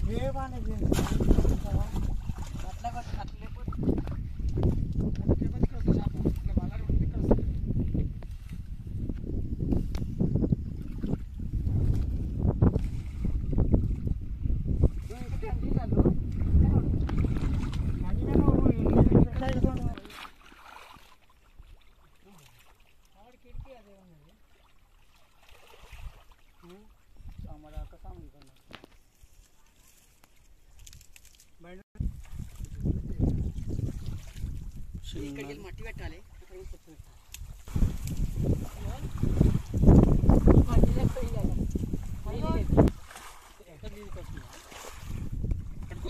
ఏ బాగానే అట్లా కొట్టి- అట్లా లేకపోతే నువ్వు ఇంకా నీళ్ళు ఆవిడ కిటికీ అదే ఉన్నది సామాన్ అక్క సామాన్ కొన్నాడు ఇక్కడికి వెళ్ళి మట్టి పెట్టాలి అక్కడ నుంచి కొత్త పెట్టాలి ఎక్కడ నీళ్ళు కొట్టుకున్నా పట్టుకో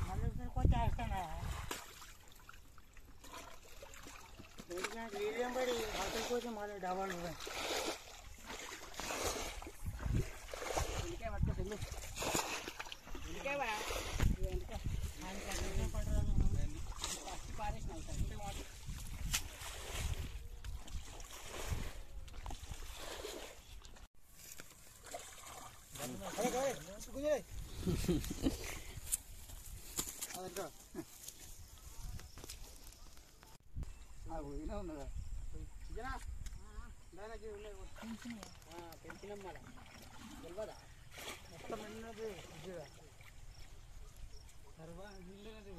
నీళ్ళేం పడి అవతల కోసం మళ్ళీ డబాలు ఇంకే పట్టుకో తెల్లు ఇంకే బా ఇంకే ఫస్ట్ పారేసిన అవుతాయి ఇంకే వాటర్ ఉన్నదా ఇదేనా దానికి ఉన్నాయి పెంచినాం మళ్ళా తెలియదా మొత్తం ఉన్నది తర్వాత నిండినది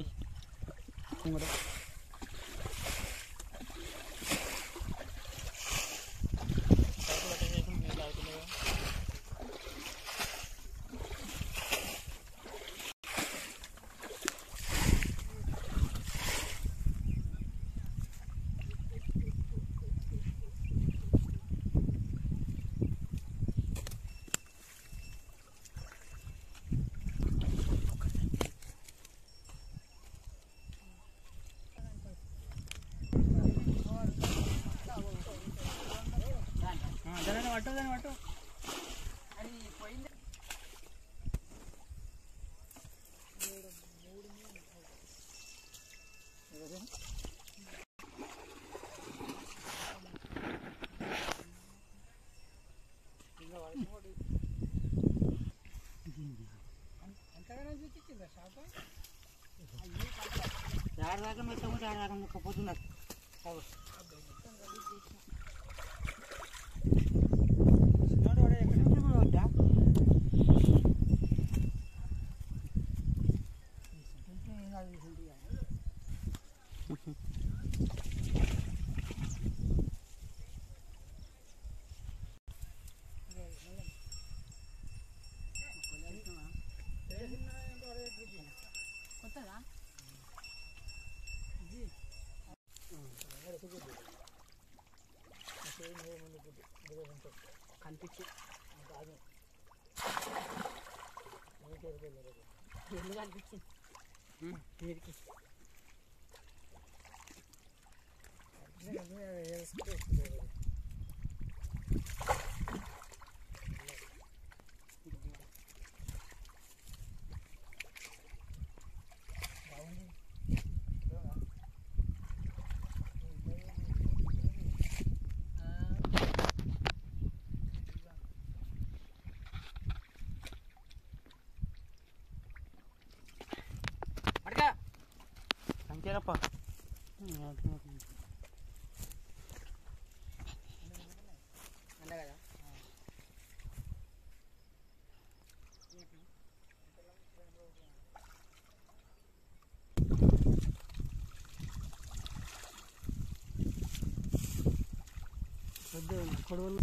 దాని పట్టు దాని పట్టు అది పోయింది అంతగానే చూపించిందా షాప్ ఆడ దాకా మెత్తకుంటే ఆడ దాకా మొక్కపోతున్నారు ఎక్కడి నుంచి కూడా వద్దా కొత్తదా కనిపించి ఎందుకు కనిపించింది వీడికి పడక అంతేనప్ప అంతే కదా పెద్ద కొడవలు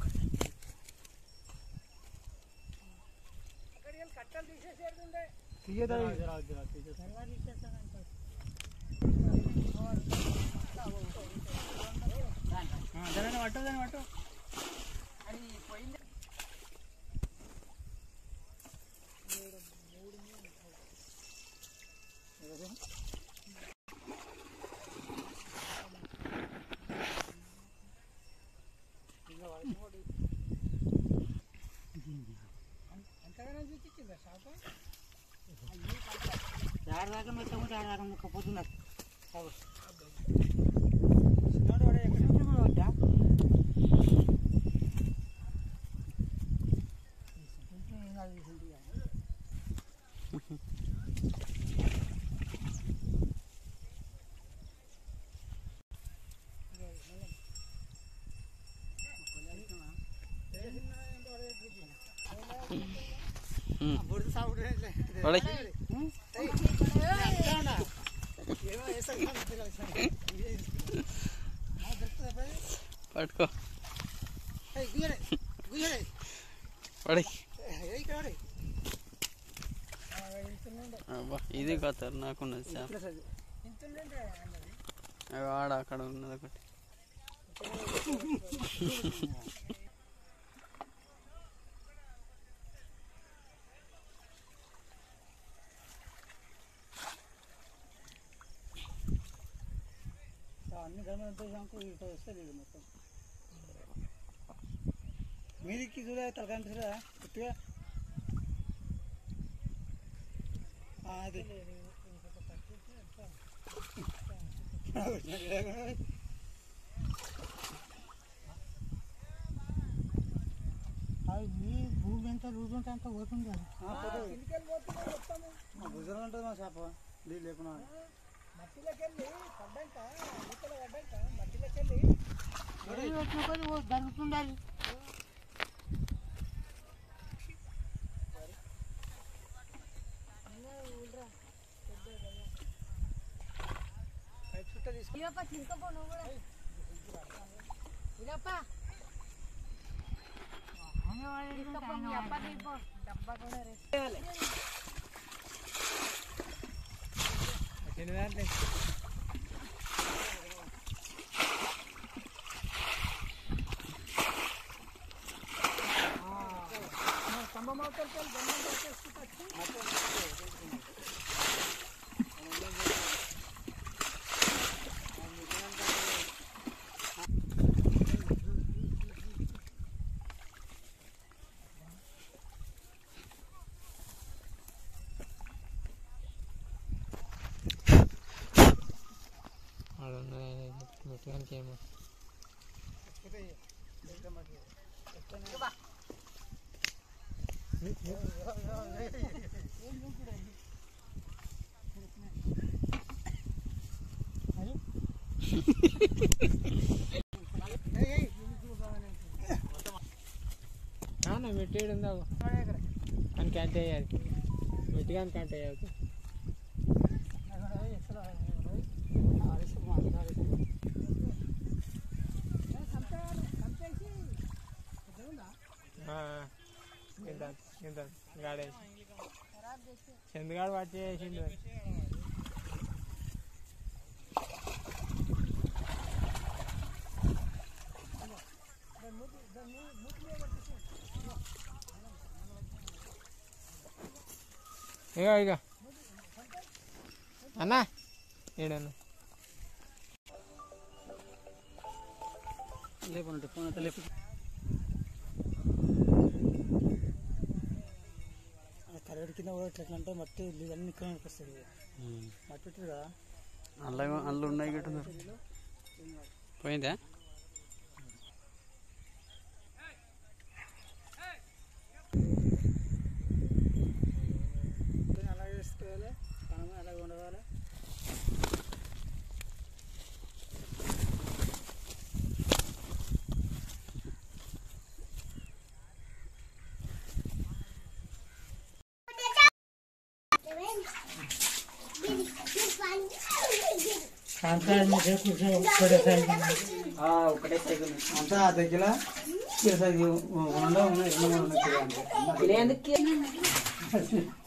కట్టలు తీసేసేది ఉండే తీయదా దాని పట్టు దాని పట్టు అది పోయింది అంతగానే చూపించిందా షాప్ ఆడ దాకా మెత్తకుంటే ఆడ దాకా మొక్కపోతున్నారు ఎక్కడి నుంచి కూడా వద్దా పడే పట్టుకో పడే అబ్బా ఇది కథ నాకున్నది చేప అవి ఆడ అక్కడ ఉన్నది ఒకటి అన్ని గమనించాకు ఇటు వస్తుంది ఇది మొత్తం మీదికి చూడ తలకంటారా గుర్తుగా ఆ, అది ఈ భూమి ఎంత లూజ్ ఉంటే అంత పోతుంది మా భుజం ఉంటుంది మా చేప నీళ్ళు లేకుండా జరుగుతుండాలి ఇరప్ప తీసుకపో నువ్వు కూడా ఇరప్ప తీసుకపో మీ అప్ప తీపో డబ్బా కూడా రే ఏమో మెట్టేడు ఉందావు అని క్యాంట్ అయ్యాలి మెట్టిగా క్యాంట్ అయ్యావు ఎంత ఎంత గాడేసి చంద్రగాడు పట్టి చేసిండు ఇక ఇక అన్నా ఏడన్నా లేకుండా ఫోన్ అయితే లేపు కరగడి కింద కూడా ఎట్లా అంటే మట్టి ఇల్లు అన్ని ఇక్కడ వస్తుంది మట్టి ఉంటుంది కదా అల్ల అల్లు ఉన్నాయి గిట్టు పోయిందా దీన్ని అలాగే వేసుకోవాలి మనం అలాగే ఉండవాలి ఒకటే సైకిల్ అంతా దగ్గర ఉన్నాయి ఉన్నాయి ఎందుకు